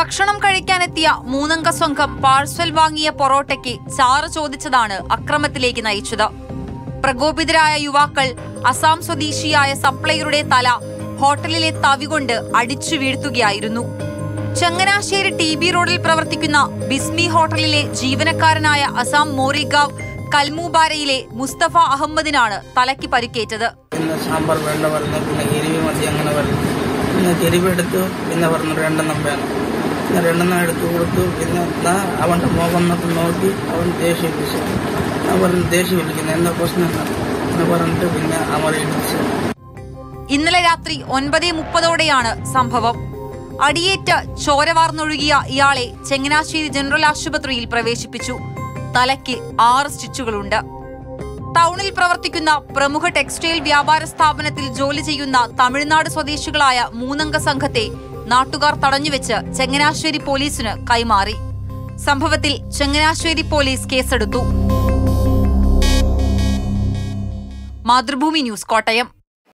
ഭക്ഷണം കഴിക്കാനെത്തിയ മൂന്നംഗ സംഘം പാഴ്സൽ വാങ്ങിയ പൊറോട്ടയ്ക്ക് ചാറ് ചോദിച്ചതാണ് അക്രമത്തിലേക്ക് നയിച്ചത് പ്രകോപിതരായ യുവാക്കൾ അസാം സ്വദേശിയായ സപ്ലൈയറുടെ തല ഹോട്ടലിലെ തവികൊണ്ട് അടിച്ചു വീഴ്ത്തുകയായിരുന്നു ചങ്ങനാശ്ശേരി ടി ബി റോഡിൽ പ്രവർത്തിക്കുന്ന ബിസ്മി ഹോട്ടലിലെ ജീവനക്കാരനായ അസാം മോറിഗാവ് കൽമൂബാരയിലെ മുസ്തഫ അഹമ്മദിനാണ് തലയ്ക്ക് പരിക്കേറ്റത് പിന്നെ സാമ്പാർ വേണ്ട പറഞ്ഞു പിന്നെ എരിവ് മതി അങ്ങനെ പറഞ്ഞു പിന്നെ എരിവെടുത്തു പിന്നെ പറഞ്ഞു രണ്ടെണ്ണം വേണം പിന്നെ രണ്ടെണ്ണം എടുത്തു കൊടുത്തു പിന്നെ എന്നാ അവൻ്റെ മുഖം നോക്കി നോക്കി അവൻ ദേഷ്യം വിളിച്ചു ഞാൻ പറഞ്ഞു ദേഷ്യം വിളിക്കുന്നു എന്താ പ്രശ്നം എന്ന് പറഞ്ഞിട്ട് പിന്നെ അവരെ ഇടിച്ചു ഇന്നലെ രാത്രി ഒൻപത് മുപ്പതോടെയാണ് സംഭവം അടിയേറ്റ് ചോരവാർന്നൊഴുകിയ ഇയാളെ ചെങ്ങനാശ്ശേരി ജനറൽ ആശുപത്രിയിൽ പ്രവേശിപ്പിച്ചു തലയ്ക്ക് ആറ് സ്റ്റിച്ചുകളുണ്ട് ടൗണിൽ പ്രവർത്തിക്കുന്ന പ്രമുഖ ടെക്സ്റ്റൈൽ വ്യാപാര സ്ഥാപനത്തിൽ ജോലി ചെയ്യുന്ന തമിഴ്നാട് സ്വദേശികളായ മൂന്നംഗ സംഘത്തെ നാട്ടുകാർ തടഞ്ഞുവെച്ച് ചെങ്ങനാശ്ശേരി പോലീസിന് കൈമാറി സംഭവത്തിൽ ചെങ്ങനാശ്ശേരി പോലീസ് കേസെടുത്തു മാതൃഭൂമി ന്യൂസ് കോട്ടയം